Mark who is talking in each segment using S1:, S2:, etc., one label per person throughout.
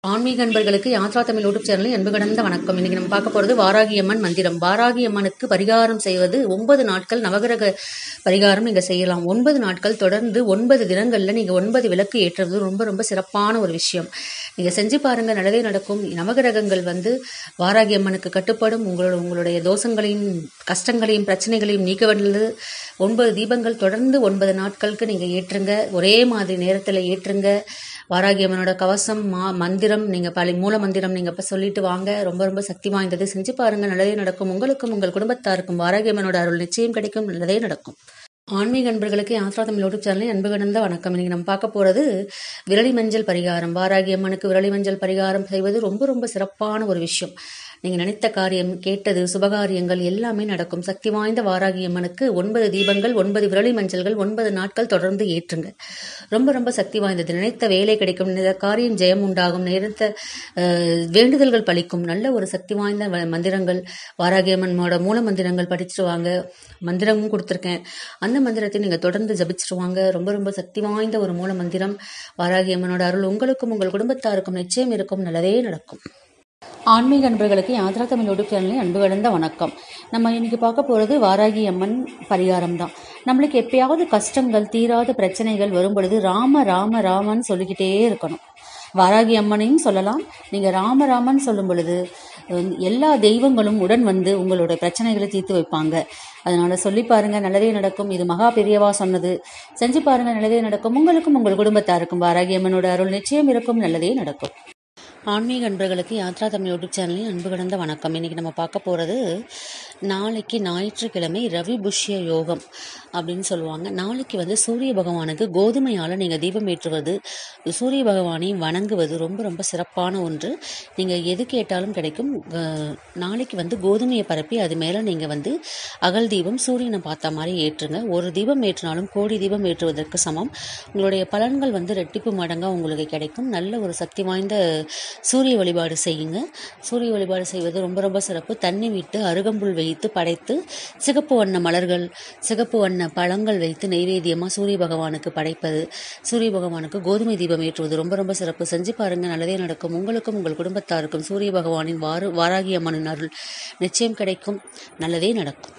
S1: ஆன்மீக அன்பர்களுக்கு யாத்ரா தமிழ் யூடியூப் சேனலில் அன்பு கடந்த வணக்கம் இன்னைக்கு நம்ம பார்க்க போகிறது வாராகியம்மன் மந்திரம் வாராகியம்மனுக்கு பரிகாரம் செய்வது ஒன்பது நாட்கள் நவகிரக பரிகாரம் நீங்கள் செய்யலாம் ஒன்பது நாட்கள் தொடர்ந்து ஒன்பது தினங்களில் நீங்கள் ஒன்பது விளக்கு ஏற்றுறது ரொம்ப ரொம்ப சிறப்பான ஒரு விஷயம் நீங்கள் செஞ்சு பாருங்க நல்லதே நடக்கும் நவகிரகங்கள் வந்து வாராகியம்மனுக்கு கட்டுப்படும் உங்களோட உங்களுடைய தோஷங்களையும் கஷ்டங்களையும் பிரச்சனைகளையும் நீக்க வேண்டியது ஒன்பது தீபங்கள் தொடர்ந்து ஒன்பது நாட்களுக்கு நீங்கள் ஏற்றுங்க ஒரே மாதிரி நேரத்தில் ஏற்றுங்க வாராகியம்மனோட கவசம் மா மந்திரம் நீங்கள் பழைய மூல மந்திரம் நீங்கள் இப்போ சொல்லிட்டு வாங்க ரொம்ப ரொம்ப சக்தி வாய்ந்தது செஞ்சு பாருங்கள் நல்லதே நடக்கும் உங்களுக்கும் உங்கள் குடும்பத்தாருக்கும் வாராகியம்மனோட அருள் நிச்சயம் கிடைக்கும் நல்லதே நடக்கும் ஆன்மீக அன்பர்களுக்கு யாத்ரா தமிழ் யூடியூப் சேனலில் அன்பு கடந்த வணக்கம் இன்னைக்கு நம்ம பார்க்க போகிறது விரலி மஞ்சள் பரிகாரம் வாராகி அம்மனுக்கு விரலி மஞ்சள் பரிகாரம் செய்வது ரொம்ப ரொம்ப சிறப்பான ஒரு விஷயம் நீங்கள் நினைத்த காரியம் கேட்டது சுபகாரியங்கள் எல்லாமே நடக்கும் சக்தி வாய்ந்த வாராகி அம்மனுக்கு ஒன்பது தீபங்கள் ஒன்பது விரலி மஞ்சள்கள் ஒன்பது நாட்கள் தொடர்ந்து ஏற்றுங்க ரொம்ப ரொம்ப சக்தி வாய்ந்தது நினைத்த வேலை கிடைக்கும் நினைத்த காரியம் ஜெயம் உண்டாகும் நினைத்த அஹ், வேண்டுதல்கள் பலிக்கும் நல்ல ஒரு சக்தி வாய்ந்த வ- மந்திரங்கள் வாராகி அம்மனோட மூல மந்திரங்கள் படிச்சுட்டு வாங்க மந்திரமும் கொடுத்துருக்கேன் அந்த மந்திரத்தை நீங்கள் தொடர்ந்து ஜபிச்சுட்டு வாங்க ரொம்ப ரொம்ப சக்தி வாய்ந்த ஒரு மூல மந்திரம் வாராகி அம்மனோட அருள் உங்களுக்கும் உங்கள் குடும்பத்தாருக்கும் நிச்சயம் இருக்கும் நல்லதே நடக்கும் ஆன்மீக அன்பர்களுக்கு யாத்ரா தமிழ் யூடியூப் சேனலில் அன்பு கடந்த வணக்கம் நம்ம இன்னைக்கு பார்க்க போகிறது வாராகி அம்மன் பரிகாரம் தான் நம்மளுக்கு எப்பயாவது கஷ்டங்கள் தீராத பிரச்சனைகள் வரும் பொழுது ராம ராம ராமன்னு சொல்லிக்கிட்டே இருக்கணும் வாராகி அம்மனையும் சொல்லலாம் நீங்கள் ராம ராமன் சொல்லும் பொழுது அஹ், எல்லா தெய்வங்களும் உடன் வந்து உங்களோட பிரச்சனைகளை தீர்த்து வைப்பாங்க அதனால சொல்லி பாருங்க நல்லதே நடக்கும் இது மகா பெரியவா சொன்னது செஞ்சு பாருங்க நல்லதே நடக்கும் உங்களுக்கும் உங்கள் குடும்பத்தாருக்கும் வாராகி அம்மனோட அருள் நிச்சயம் இருக்கும் நல்லதே நடக்கும் ஆன்மீக அன்பர்களுக்கு யாத்ரா தமிழ் யூடியூப் சேனலில் அன்பு கடந்த வணக்கம் இன்னைக்கு நம்ம பார்க்க போகிறது நாளைக்கு ஞாயிற்றுக்கிழமை ரவி புஷ்ய யோகம் அப்படின்னு சொல்லுவாங்க நாளைக்கு வந்து சூரிய பகவானுக்கு கோதுமையால் நீங்கள் தீபம் ஏற்றுவது சூரிய பகவானை வணங்குவது ரொம்ப ரொம்ப சிறப்பான ஒன்று நீங்கள் எது கேட்டாலும் கிடைக்கும் அஹ், நாளைக்கு வந்து கோதுமையை பரப்பி அது மேலே நீங்கள் வந்து அகல் தீபம் சூரியனை பார்த்த மாதிரி ஏற்றுங்க ஒரு தீபம் ஏற்றினாலும் கோடி தீபம் ஏற்றுவதற்கு சமம் உங்களுடைய பலன்கள் வந்து ரெட்டிப்பு மடங்காக உங்களுக்கு கிடைக்கும் நல்ல ஒரு சக்தி வாய்ந்த சூரிய வழிபாடு செய்யுங்க சூரிய வழிபாடு செய்வது ரொம்ப ரொம்ப சிறப்பு தண்ணி விட்டு அருகம்புல் வைத்து படைத்து சிகப்பு வண்ண மலர்கள் சிகப்பு வண்ண பழங்கள் வைத்து நெய்வேத்தியமாக சூரிய பகவானுக்கு படைப்பது சூரிய பகவானுக்கு கோதுமை தீபம் ஏற்றுவது ரொம்ப ரொம்ப சிறப்பு செஞ்சு பாருங்க நல்லதே நடக்கும் உங்களுக்கும் உங்கள் குடும்பத்தாருக்கும் சூரிய பகவானின் வாரு வாராகி அம்மனின் அருள் நிச்சயம் கிடைக்கும் நல்லதே நடக்கும்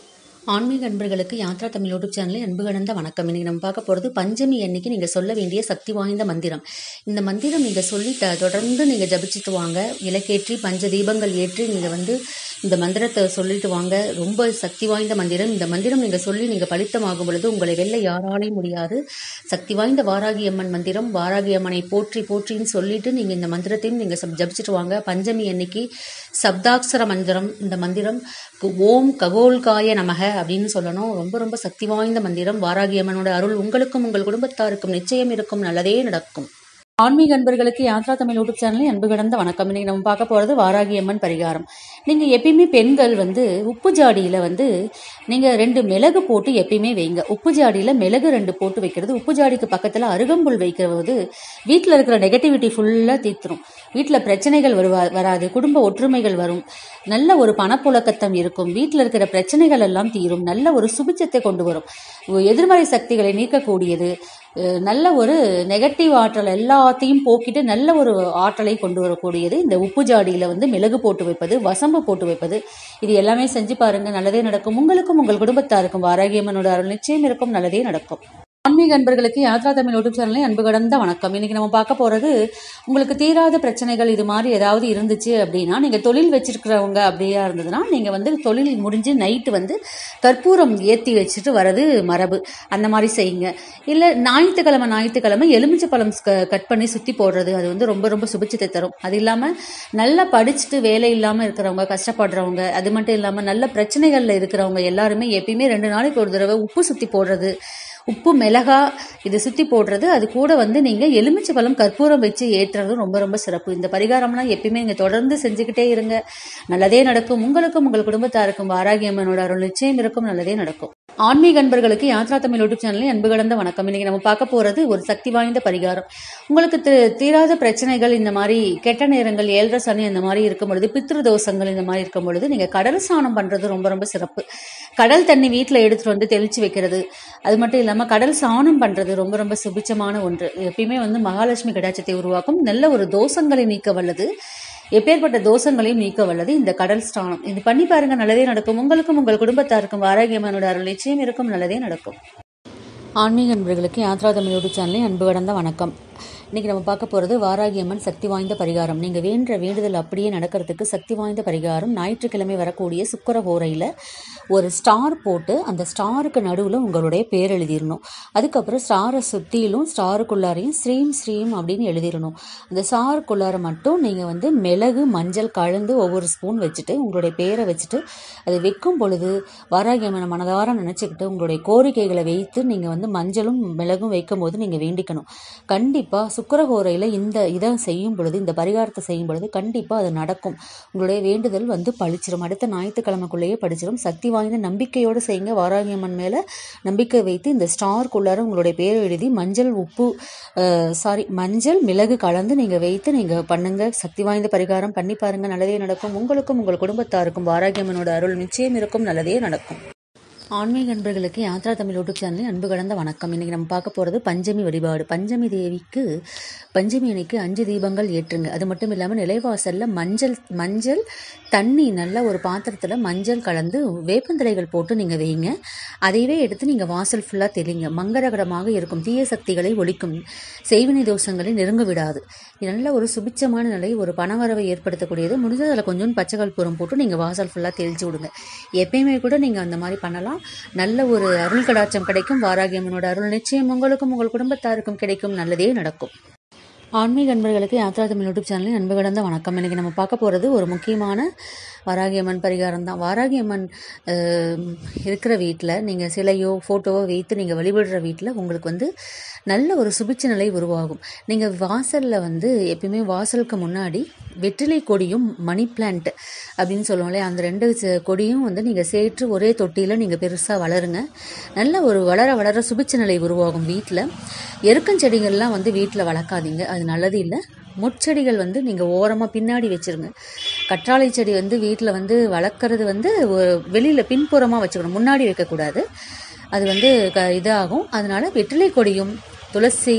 S1: ஆன்மீக அன்பர்களுக்கு யாத்ரா தமிழ் யூடியூப் சேனலில் அன்பு கடந்த வணக்கம் இன்னைக்கு நம்ம பார்க்க போகிறது பஞ்சமி அன்னைக்கு நீங்கள் சொல்ல வேண்டிய சக்தி வாய்ந்த மந்திரம் இந்த மந்திரம் நீங்கள் சொல்லி த தொடர்ந்து நீங்கள் ஜபிச்சுட்டு வாங்க விளக்கேற்றி பஞ்ச தீபங்கள் ஏற்றி நீங்கள் வந்து இந்த மந்திரத்தை சொல்லிட்டு வாங்க ரொம்ப சக்தி வாய்ந்த மந்திரம் இந்த மந்திரம் நீங்கள் சொல்லி நீங்கள் பலித்தமாகும் பொழுது உங்களை வெல்ல யாராலையும் முடியாது சக்தி வாய்ந்த வாராகி அம்மன் மந்திரம் வாராகி அம்மனை போற்றி போற்றின்னு சொல்லிட்டு நீங்கள் இந்த மந்திரத்தையும் நீங்கள் ஜபிச்சுட்டு வாங்க பஞ்சமி அன்னைக்கு சப்தாக்ஷர மந்திரம் இந்த மந்திரம் கு- ஓம் ககோல்காய நமக அப்படின்னு சொல்லணும் ரொம்ப ரொம்ப சக்தி வாய்ந்த மந்திரம் வாராகி அம்மனோட அருள் உங்களுக்கும் உங்கள் குடும்பத்தாருக்கும் நிச்சயம் இருக்கும் நல்லதே நடக்கும் ஆன்மீக அன்பர்களுக்கு யாத்ரா தமிழ் யூடியூப் சேனலில் அன்பு கடந்த வணக்கம் இன்னைக்கு நம்ம பார்க்க போகிறது வாராகி அம்மன் பரிகாரம் நீங்கள் எப்பயுமே பெண்கள் வந்து உப்பு ஜாடியில் வந்து நீங்கள் ரெண்டு மிளகு போட்டு எப்பயுமே வைங்க உப்பு ஜாடியில் மிளகு ரெண்டு போட்டு வைக்கிறது உப்பு ஜாடிக்கு பக்கத்தில் அருகம்புல் வைக்கிறது வீட்டில் இருக்கிற நெகட்டிவிட்டி ஃபுல்லாக தீர்த்துரும் வீட்டில் பிரச்சனைகள் வருவா வராது குடும்ப ஒற்றுமைகள் வரும் நல்ல ஒரு பணப்புழக்கத்தம் இருக்கும் வீட்டில் இருக்கிற பிரச்சனைகள் எல்லாம் தீரும் நல்ல ஒரு சுபிச்சத்தை கொண்டு வரும் எதிர்மறை சக்திகளை நீக்கக்கூடியது அஹ் நல்ல ஒரு நெகட்டிவ் ஆற்றல் எல்லாத்தையும் போக்கிட்டு நல்ல ஒரு ஆற்றலை கொண்டு வரக்கூடியது இந்த உப்பு ஜாடியில் வந்து மிளகு போட்டு வைப்பது வசம்பு போட்டு வைப்பது இது எல்லாமே செஞ்சு பாருங்க நல்லதே நடக்கும் உங்களுக்கும் உங்கள் குடும்பத்தாருக்கும் வாராகியம்மனோட அருள் நிச்சயம் இருக்கும் நல்லதே நடக்கும் ஆன்மீக அன்பர்களுக்கு யாத்ரா தமிழ் யூடியூப் சேனலில் அன்பு கடந்த வணக்கம் இன்னைக்கு நம்ம பார்க்க போறது உங்களுக்கு தீராத பிரச்சனைகள் இது மாதிரி ஏதாவது இருந்துச்சு அப்படின்னா நீங்க தொழில் வச்சிருக்கிறவங்க அப்படியா இருந்ததுன்னா நீங்க வந்து தொழில் முடிஞ்சு நைட்டு வந்து கற்பூரம் ஏற்றி வச்சுட்டு வரது மரபு அந்த மாதிரி செய்யுங்க இல்லை ஞாயிற்றுக்கிழமை ஞாயிற்றுக்கிழமை எலுமிச்சை பழம் கட் பண்ணி சுற்றி போடுறது அது வந்து ரொம்ப ரொம்ப சுபிச்சத்தை தரும் அது இல்லாமல் நல்லா படிச்சுட்டு வேலை இல்லாமல் இருக்கிறவங்க கஷ்டப்படுறவங்க அது மட்டும் இல்லாமல் நல்ல பிரச்சனைகளில் இருக்கிறவங்க எல்லாருமே எப்பயுமே ரெண்டு நாளைக்கு ஒரு தடவை உப்பு சுற்றி போடுறது உப்பு மிளகா இது சுற்றி போடுறது அது கூட வந்து நீங்கள் எலுமிச்சை பழம் கற்பூரம் வச்சு ஏற்றுறதும் ரொம்ப ரொம்ப சிறப்பு இந்த பரிகாரம்லாம் எப்பயுமே நீங்கள் தொடர்ந்து செஞ்சுக்கிட்டே இருங்க நல்லதே நடக்கும் உங்களுக்கும் உங்கள் குடும்பத்தாருக்கும் வாராகி அம்மனோட அருள் நிச்சயம் இருக்கும் நல்லதே நடக்கும் ஆன்மீக அன்பர்களுக்கு யாத்ரா தமிழ் யூடியூப் சேனலில் அன்பு கடந்த வணக்கம் இன்னைக்கு நம்ம பார்க்க போகிறது ஒரு சக்தி வாய்ந்த பரிகாரம் உங்களுக்கு தி- தீராத பிரச்சனைகள் இந்த மாதிரி கெட்ட நேரங்கள் ஏழரை சனி அந்த மாதிரி இருக்கும் பொழுது பித்ரு தோஷங்கள் இந்த மாதிரி இருக்கும் பொழுது நீங்கள் கடல் ஸ்நானம் பண்ணுறது ரொம்ப ரொம்ப சிறப்பு கடல் தண்ணி வீட்டில் எடுத்துகிட்டு வந்து தெளித்து வைக்கிறது அது மட்டும் இல்லாமல் இல்லாமல் கடல் சாணம் பண்ணுறது ரொம்ப ரொம்ப சுபிச்சமான ஒன்று எப்பயுமே வந்து மகாலட்சுமி கடாட்சத்தை உருவாக்கும் நல்ல ஒரு தோஷங்களை நீக்க வல்லது எப்பேற்பட்ட தோஷங்களையும் நீக்க வல்லது இந்த கடல் ஸ்நானம் இது பண்ணி பாருங்க நல்லதே நடக்கும் உங்களுக்கும் உங்கள் குடும்பத்தாருக்கும் ஆரோக்கியமானோட அருள் நிச்சயம் இருக்கும் நல்லதே நடக்கும் ஆன்மீக நண்பர்களுக்கு யாத்ரா தமிழ் யூடியூப் சேனலில் அன்பு கடந்த வணக்கம் இன்றைக்கி நம்ம பார்க்க போகிறது வாராகி அம்மன் சக்தி வாய்ந்த பரிகாரம் நீங்கள் வேண்ட வேண்டுதல் அப்படியே நடக்கிறதுக்கு சக்தி வாய்ந்த பரிகாரம் ஞாயிற்றுக்கிழமை வரக்கூடிய சுக்கர ஹோரையில் ஒரு ஸ்டார் போட்டு அந்த ஸ்டாருக்கு நடுவில் உங்களுடைய பேர் எழுதிடணும் அதுக்கப்புறம் ஸ்டாரை சுற்றிலும் ஸ்டாருக்குள்ளாரையும் ஸ்ரீம் ஸ்ரீம் அப்படின்னு எழுதிடணும் அந்த ஸ்டாருக்குள்ளார மட்டும் நீங்கள் வந்து மிளகு மஞ்சள் கலந்து ஒவ்வொரு ஸ்பூன் வச்சுட்டு உங்களுடைய பேரை வச்சுட்டு அதை வைக்கும் பொழுது வாராகி அம்மனை மனதார நினச்சிக்கிட்டு உங்களுடைய கோரிக்கைகளை வைத்து நீங்கள் வந்து மஞ்சளும் மிளகும் வைக்கும் போது நீங்கள் வேண்டிக்கணும் கண்டிப்பாக சுக்கரகோரையில் இந்த இதை செய்யும் பொழுது இந்த பரிகாரத்தை செய்யும் பொழுது கண்டிப்பாக அது நடக்கும் உங்களுடைய வேண்டுதல் வந்து பழிச்சிரும் அடுத்த ஞாயிற்றுக்கிழமைக்குள்ளேயே படிச்சிடும் சக்தி வாய்ந்த நம்பிக்கையோடு செய்யுங்க வாராகி அம்மன் மேலே நம்பிக்கை வைத்து இந்த ஸ்டார்க்குள்ளார உங்களுடைய பேரை எழுதி மஞ்சள் உப்பு சாரி மஞ்சள் மிளகு கலந்து நீங்கள் வைத்து நீங்கள் பண்ணுங்க சக்தி வாய்ந்த பரிகாரம் பண்ணி பாருங்க நல்லதே நடக்கும் உங்களுக்கும் உங்கள் குடும்பத்தாருக்கும் வாராகி அம்மனோட அருள் நிச்சயம் இருக்கும் நல்லதே நடக்கும் ஆன்மீக நண்பர்களுக்கு யாத்ரா தமிழ் யூடியூப் சேனலில் அன்பு கடந்த வணக்கம் இன்றைக்கி நம்ம பார்க்க போகிறது பஞ்சமி வழிபாடு பஞ்சமி தேவிக்கு பஞ்சமி அன்னைக்கு அஞ்சு தீபங்கள் ஏற்றுங்க அது மட்டும் இல்லாமல் நிலைவாசலில் மஞ்சள் மஞ்சள் தண்ணி நல்ல ஒரு பாத்திரத்தில் மஞ்சள் கலந்து வேப்பந்தலைகள் போட்டு நீங்கள் வைங்க அதையவே எடுத்து நீங்கள் வாசல் ஃபுல்லாக தெளிங்க மங்களகரமாக இருக்கும் தீய சக்திகளை ஒழிக்கும் செய்வினை தோஷங்களை நெருங்க விடாது நல்ல ஒரு சுபிச்சமான நிலை ஒரு பணவரவை ஏற்படுத்தக்கூடியது முடிஞ்சது அதில் கொஞ்சம் பச்சைகள் பூரம் போட்டு நீங்கள் வாசல் ஃபுல்லாக தெளிச்சு விடுங்க எப்பயுமே கூட நீங்கள் அந்த மாதிரி பண்ணலாம் நல்ல ஒரு அருள் கடாட்சம் கிடைக்கும் வாராகியம்மனோட அருள் நிச்சயம் உங்களுக்கும் உங்கள் குடும்பத்தாருக்கும் கிடைக்கும் நல்லதே நடக்கும் ஆன்மீக அன்பர்களுக்கு யாத்ரா தமிழ் யூடியூப் சேனலில் அன்பு கடந்த வணக்கம் இன்றைக்கி நம்ம பார்க்க போகிறது ஒரு முக்கியமான வாராகியம்மன் பரிகாரம் தான் வாராகியம்மன் இருக்கிற வீட்டில் நீங்கள் சிலையோ ஃபோட்டோவோ வைத்து நீங்கள் வழிபடுற வீட்டில் உங்களுக்கு வந்து நல்ல ஒரு சுபிச்ச நிலை உருவாகும் நீங்கள் வாசலில் வந்து எப்பயுமே வாசலுக்கு முன்னாடி வெற்றிலை கொடியும் மணி பிளான்ட் அப்படின்னு சொல்லுவோம்ல அந்த ரெண்டு கொடியும் வந்து நீங்கள் சேற்று ஒரே தொட்டியில் நீங்கள் பெருசாக வளருங்க நல்ல ஒரு வளர வளர சுபிச்ச நிலை உருவாகும் வீட்டில் எருக்கஞ்செடிகள்லாம் வந்து வீட்டில் வளர்க்காதீங்க அது நல்லது இல்லை முட்செடிகள் வந்து நீங்கள் ஓரமாக பின்னாடி வச்சுருங்க கற்றாழை செடி வந்து வீட்டில் வந்து வளர்க்குறது வந்து வெளியில் பின்புறமாக வச்சுக்கணும் முன்னாடி வைக்கக்கூடாது அது வந்து க இதாகும் அதனால் வெற்றிலை கொடியும் துளசி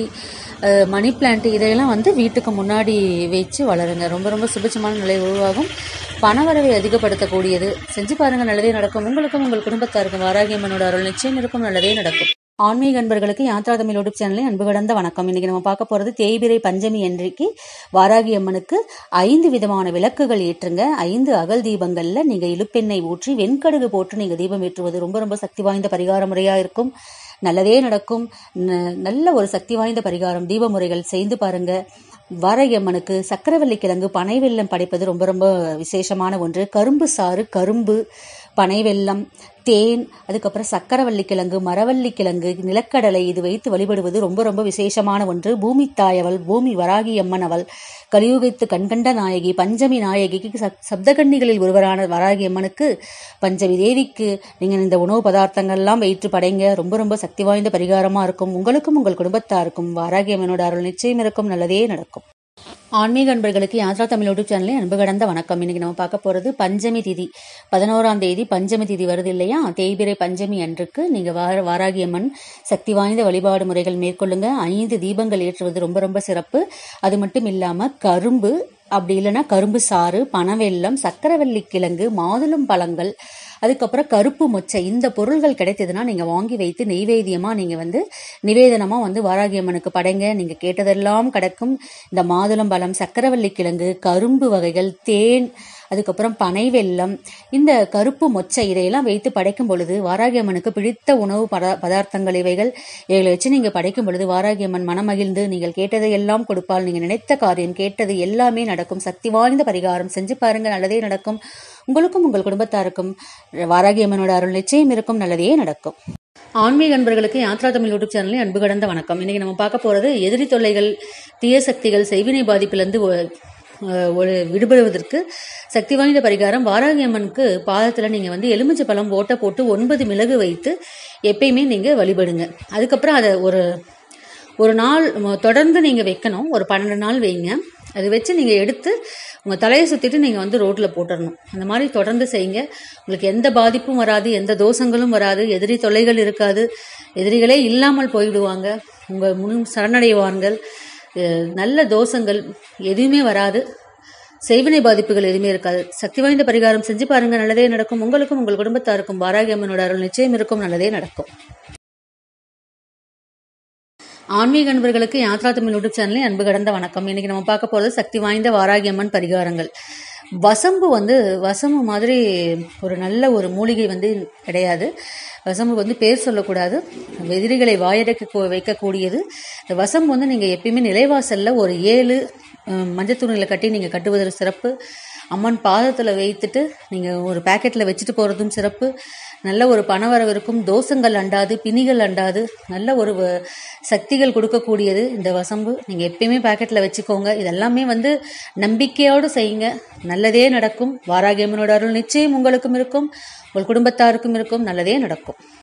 S1: மணி பிளான்ட் இதையெல்லாம் வந்து வீட்டுக்கு முன்னாடி வச்சு வளருங்க ரொம்ப ரொம்ப சுபிச்சமான நிலை உருவாகும் பணவரவை அதிகப்படுத்தக்கூடியது செஞ்சு பாருங்கள் நல்லதே நடக்கும் உங்களுக்கும் உங்கள் குடும்பத்தாருக்கும் வாராகியம்மனோட அருள் நிச்சயம் இருக்கும் நல்லதே நடக்கும் ஆன்மீக அன்பர்களுக்கு யாத்ரா தமிழ் யூடியூப் சேனலில் அன்பு கடந்த வணக்கம் இன்னைக்கு நம்ம பார்க்க போகிறது தேய்பிரை பஞ்சமி அன்றைக்கு வாராகி அம்மனுக்கு ஐந்து விதமான விளக்குகள் ஏற்றுங்க ஐந்து அகல் தீபங்களில் நீங்கள் இழுப்பெண்ணெய் ஊற்றி வெண்கடுகு போட்டு நீங்கள் தீபம் ஏற்றுவது ரொம்ப ரொம்ப சக்தி வாய்ந்த பரிகார முறையாக இருக்கும் நல்லதே நடக்கும் நல்ல ஒரு சக்தி வாய்ந்த பரிகாரம் தீப முறைகள் செய்து பாருங்க வாராகி அம்மனுக்கு சக்கரவள்ளி கிழங்கு பனை வெல்லம் படைப்பது ரொம்ப ரொம்ப விசேஷமான ஒன்று கரும்பு சாறு கரும்பு பனை வெல்லம் தேன் அதுக்கப்புறம் சக்கரவள்ளி கிழங்கு மரவள்ளி கிழங்கு நிலக்கடலை இது வைத்து வழிபடுவது ரொம்ப ரொம்ப விசேஷமான ஒன்று பூமி தாயவள் பூமி வராகி அம்மன் அவள் கலியுகத்து கண்கண்ட நாயகி பஞ்சமி நாயகிக்கு சப்தகன்னிகளில் ஒருவரான வராகி அம்மனுக்கு பஞ்சமி தேவிக்கு நீங்கள் இந்த உணவு பதார்த்தங்கள்லாம் வைத்து படைங்க ரொம்ப ரொம்ப சக்தி வாய்ந்த பரிகாரமாக இருக்கும் உங்களுக்கும் உங்கள் குடும்பத்தாருக்கும் வாராகி அம்மனோட அருள் நிச்சயம் இருக்கும் நல்லதே நடக்கும் ஆன்மீக அன்பர்களுக்கு யாத்ரா தமிழ் யூடியூப் சேனலில் அன்பு கடந்த வணக்கம் இன்னைக்கு நம்ம பார்க்க போகிறது பஞ்சமி திதி பதினோராம் தேதி பஞ்சமி திதி வருது இல்லையா தேய்பிரை பஞ்சமி அன்றுக்கு நீங்கள் வார வாராகி அம்மன் சக்தி வாய்ந்த வழிபாடு முறைகள் மேற்கொள்ளுங்க ஐந்து தீபங்கள் ஏற்றுவது ரொம்ப ரொம்ப சிறப்பு அது மட்டும் இல்லாமல் கரும்பு அப்படி இல்லைன்னா கரும்பு சாறு பனவெல்லம் சக்கரவள்ளி கிழங்கு மாதுளம் பழங்கள் அதுக்கப்புறம் கருப்பு மொச்சை இந்த பொருள்கள் கிடைத்ததுன்னா நீங்கள் வாங்கி வைத்து நெய்வேத்தியமாக நீங்கள் வந்து நிவேதனமாக வந்து வாராகி அம்மனுக்கு படைங்க நீங்கள் கேட்டதெல்லாம் கிடைக்கும் இந்த மாதுளம் பழம் சக்கரவள்ளி கிழங்கு கரும்பு வகைகள் தேன் அதுக்கப்புறம் பனை வெல்லம் இந்த கருப்பு மொச்சை இதையெல்லாம் வைத்து படைக்கும் பொழுது வாராகி அம்மனுக்கு பிடித்த உணவு பதா பதார்த்தங்கள் இவைகள் இவைகளை வச்சு நீங்கள் படைக்கும் பொழுது வாராகி அம்மன் மனமகிழ்ந்து நீங்கள் கேட்டதை எல்லாம் கொடுப்பால் நீங்கள் நினைத்த காரியம் கேட்டது எல்லாமே நடக்கும் சக்தி வாய்ந்த பரிகாரம் செஞ்சு பாருங்க நல்லதே நடக்கும் உங்களுக்கும் உங்கள் குடும்பத்தாருக்கும் வாராகி அம்மனோட அருள் நிச்சயம் இருக்கும் நல்லதே நடக்கும் ஆன்மீக அன்பர்களுக்கு யாத்ரா தமிழ் யூடியூப் சேனலில் அன்பு கடந்த வணக்கம் இன்னைக்கு நம்ம பார்க்க போகிறது எதிரி தொல்லைகள் தீய சக்திகள் செய்வினை பாதிப்பிலிருந்து ஒரு விடுபடுவதற்கு சக்தி வாய்ந்த பரிகாரம் வாராகி அம்மனுக்கு பாதத்தில் நீங்கள் வந்து எலுமிச்சை பழம் ஓட்டை போட்டு ஒன்பது மிளகு வைத்து எப்பயுமே நீங்கள் வழிபடுங்க அதுக்கப்புறம் அதை ஒரு ஒரு நாள் தொடர்ந்து நீங்கள் வைக்கணும் ஒரு பன்னெண்டு நாள் வைங்க அது வச்சு நீங்கள் எடுத்து உங்கள் தலையை சுற்றிட்டு நீங்கள் வந்து ரோட்டில் போட்டுடணும் அந்த மாதிரி தொடர்ந்து செய்யுங்க உங்களுக்கு எந்த பாதிப்பும் வராது எந்த தோஷங்களும் வராது எதிரி தொல்லைகள் இருக்காது எதிரிகளே இல்லாமல் போயிடுவாங்க உங்கள் முன் சரணடைவார்கள் அஹ் நல்ல தோஷங்கள் எதுவுமே வராது செய்வினை பாதிப்புகள் எதுவுமே இருக்காது சக்தி வாய்ந்த பரிகாரம் செஞ்சு பாருங்க நல்லதே நடக்கும் உங்களுக்கும் உங்கள் குடும்பத்தாருக்கும் வாராகி அம்மனோட அருள் நிச்சயம் இருக்கும் நல்லதே நடக்கும் ஆன்மீக அன்பர்களுக்கு யாத்ரா தமிழ் யூடியூப் சேனலில் அன்பு கடந்த வணக்கம் இன்னைக்கு நம்ம பார்க்க போகிறது சக்தி வாய்ந்த வாராகி அம்மன் பரிகாரங்கள் வசம்பு வந்து வசம்பு மாதிரி ஒரு நல்ல ஒரு மூலிகை வந்து கிடையாது வசம்பு வந்து பேர் சொல்லக்கூடாது எதிரிகளை வாயடைக்க கூ- வைக்கக்கூடியது இந்த வசம்பு வந்து நீங்கள் எப்பயுமே நிலைவாசலில் ஒரு ஏழு அஹ், மஞ்சள் துணியில் கட்டி நீங்கள் கட்டுவது சிறப்பு அம்மன் பாதத்தில் வைத்துட்டு நீங்கள் ஒரு பேக்கெட்டில் வச்சுட்டு போகிறதும் சிறப்பு நல்ல ஒரு பணவரவு இருக்கும் தோஷங்கள் அண்டாது பிணிகள் அண்டாது நல்ல ஒரு வ- சக்திகள் கொடுக்கக்கூடியது இந்த வசம்பு நீங்கள் எப்பயுமே பேக்கெட்டில் வச்சுக்கோங்க இதெல்லாமே வந்து நம்பிக்கையோடு செய்யுங்க நல்லதே நடக்கும் வாராகியம்மனோட அருள் நிச்சயம் உங்களுக்கும் இருக்கும் உங்கள் குடும்பத்தாருக்கும் இருக்கும் நல்லதே நடக்கும்